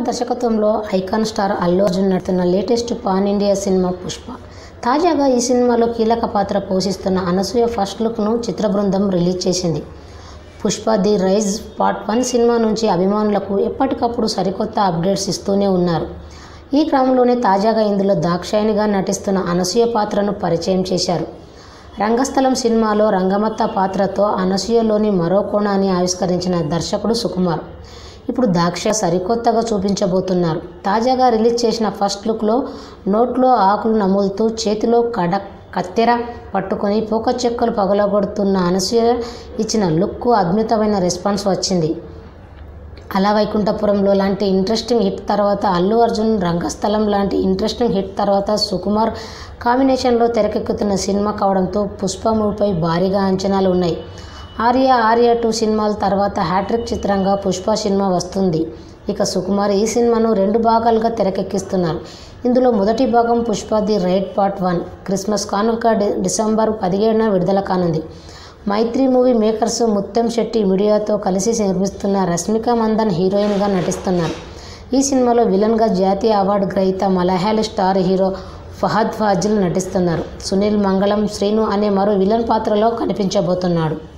దర్శకత్వంలో icon star Allu Arjun నడుతున్న latest pan India cinema Pushpa తాజాగా ఈ సినిమాలో కీలక పాత్ర పోషిస్తున్న అనసూయ ఫస్ట్ లుక్ను చిత్ర బృందం రిలీజ్ చేసింది Pushpa the rise part one cinema నుంచి అభిమానులకు ఎప్పటికప్పుడు సరికొత్త అప్డేట్స్ ఇస్తూనే ఉన్నారు ఈ క్రమంలోనే తాజాగా ఇందులో దాక్షాయినిగా నటిస్తున్న అనసూయ పాత్రను పరిచయం చేశారు రంగస్థలం సినిమాలో రంగమత్త పాత్రతో అనసూయలోని మరో కోణాన్ని ఆవిష్కరించిన దర్శకుడు సుకుమార్ ఇప్పుడు దాక్ష సరికొత్తగా చూపించబోతున్నారు తాజాగా రిలీజ్ చేసిన ఫస్ట్ లుక్లో నోట్లో ఆకులు నములుతూ చేతిలో కడ కత్తెర పట్టుకొని పోక చెక్కలు పగలగొడుతున్న అనసూయ ఇచ్చిన లుక్కు అద్భుతమైన రెస్పాన్స్ వచ్చింది అలా వైకుంఠపురంలో లాంటి ఇంట్రెస్టింగ్ హిట్ తర్వాత అల్లు అర్జున్ రంగస్థలం లాంటి ఇంట్రెస్టింగ్ హిట్ తర్వాత సుకుమార్ కాంబినేషన్లో తెరకెక్కుతున్న సినిమా కావడంతో పుష్ప మూవీపై భారీగా అంచనాలు ఉన్నాయి ఆర్య ఆర్య టూ సినిమాల తర్వాత హ్యాట్రిక్ చిత్రంగా పుష్ప సినిమా వస్తుంది ఇక సుకుమార్ ఈ సినిమాను రెండు భాగాలుగా తెరకెక్కిస్తున్నారు ఇందులో మొదటి భాగం Pushpa the rise part one Christmas కానుక డి- డిసెంబర్ పదిహేడున విడుదల కానుంది మైత్రి మూవీ మేకర్స్ ముత్తం శెట్టి మీడియాతో కలిసి నిర్మిస్తున్న రష్మిక మందన్ హీరోయిన్గా నటిస్తున్నారు ఈ సినిమాలో విలన్గా జాతీయ అవార్డు గ్రహీత మలయాళీ స్టార్ హీరో ఫహద్ ఫాజిల్ నటిస్తున్నారు సునీల్ మంగళం శ్రీను అనే మరో విలన్ పాత్రలో కనిపించబోతున్నాడు